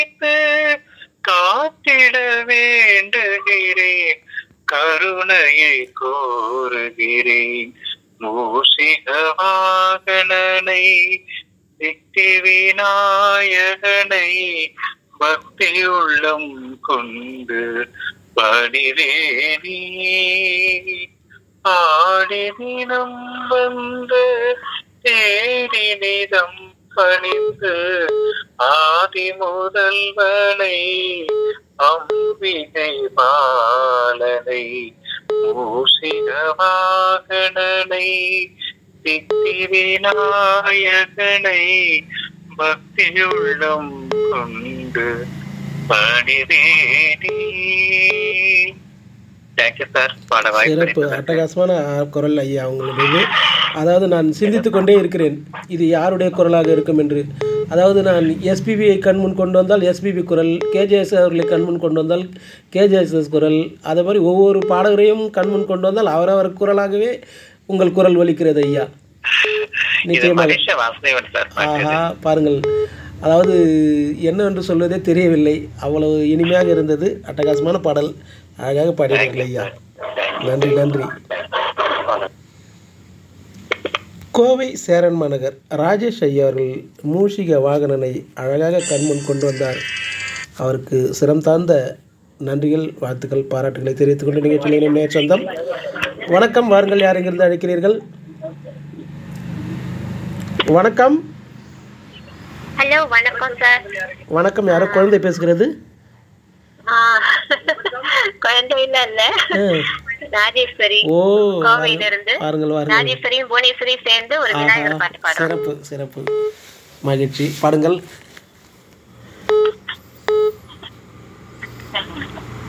காத்திட வேண்டுகிறேன் கருணையை கோருகிறேன் மூசிக வாகனனை சித்தி விநாயகனை பக்தி உள்ளம் கொண்டு பணிவேனே ஆடி தினம் வந்து தேடி நிதம் பணிந்து ஆதி முதல்வனை அம்பிகை பாலனை மூசிக வாகனனை சித்தி விநாயகனை பக்தியுள்ளம் கொண்டு பணிவேனே தேங்க்யூ சார் பாட சிறப்பு வாய்ப்பு அட்டகாசமான குரல் ஐயா உங்களுடையது அதாவது நான் சிந்தித்து கொண்டே இருக்கிறேன் இது யாருடைய குரலாக இருக்கும் என்று அதாவது நான் எஸ்பிபியை கண்முன் கொண்டு வந்தால் எஸ்பிபி குரல் கேஜேஎஸ் அவர்களை கண்முன் கொண்டு வந்தால் கேஜேஎஸ்எஸ் குரல் அதே மாதிரி ஒவ்வொரு பாடகரையும் கண்முன் கொண்டு வந்தால் அவரவர் குரலாகவே உங்கள் குரல் ஒலிக்கிறது ஐயா இது நிச்சயமாக மலேசியா வாசுதேவன் சார் ஆஹா பாருங்கள் அதாவது என்னவென்று சொல்வதே தெரியவில்லை அவ்வளவு இனிமையாக இருந்தது அட்டகாசமான பாடல் அழகாக பாடினீர்கள் ஐயா நன்றி நன்றி கோவை சேரன் மாநகர் ராஜேஷ் ஐயா அவர்கள் மூஷிக வாகனனை அழகாக கண்முன் கொண்டு வந்தார் அவருக்கு சிரம் தாழ்ந்த நன்றிகள் வாழ்த்துக்கள் பாராட்டுகளை தெரிவித்துக் கொண்டு நிகழ்ச்சியில் இணைய சொந்தம் வணக்கம் வாருங்கள் யார் எங்கிருந்து அழைக்கிறீர்கள் வணக்கம் ஹலோ வணக்கம் சார் வணக்கம் யாரோ குழந்தை பேசுகிறது ஆ, குழந்தை இல்ல இல்ல ஆ. ராஜேஸ்வரி ஓ கோவையில இருந்து வாருங்கள் வாருங்கள் ராஜேஸ்வரியும் புவனேஸ்வரியும் சேர்ந்து ஒரு விநாயகர் ஆஹா, பாட்டு பாடுறோம் சிறப்பு சிறப்பு மகிழ்ச்சி பாடுங்கள்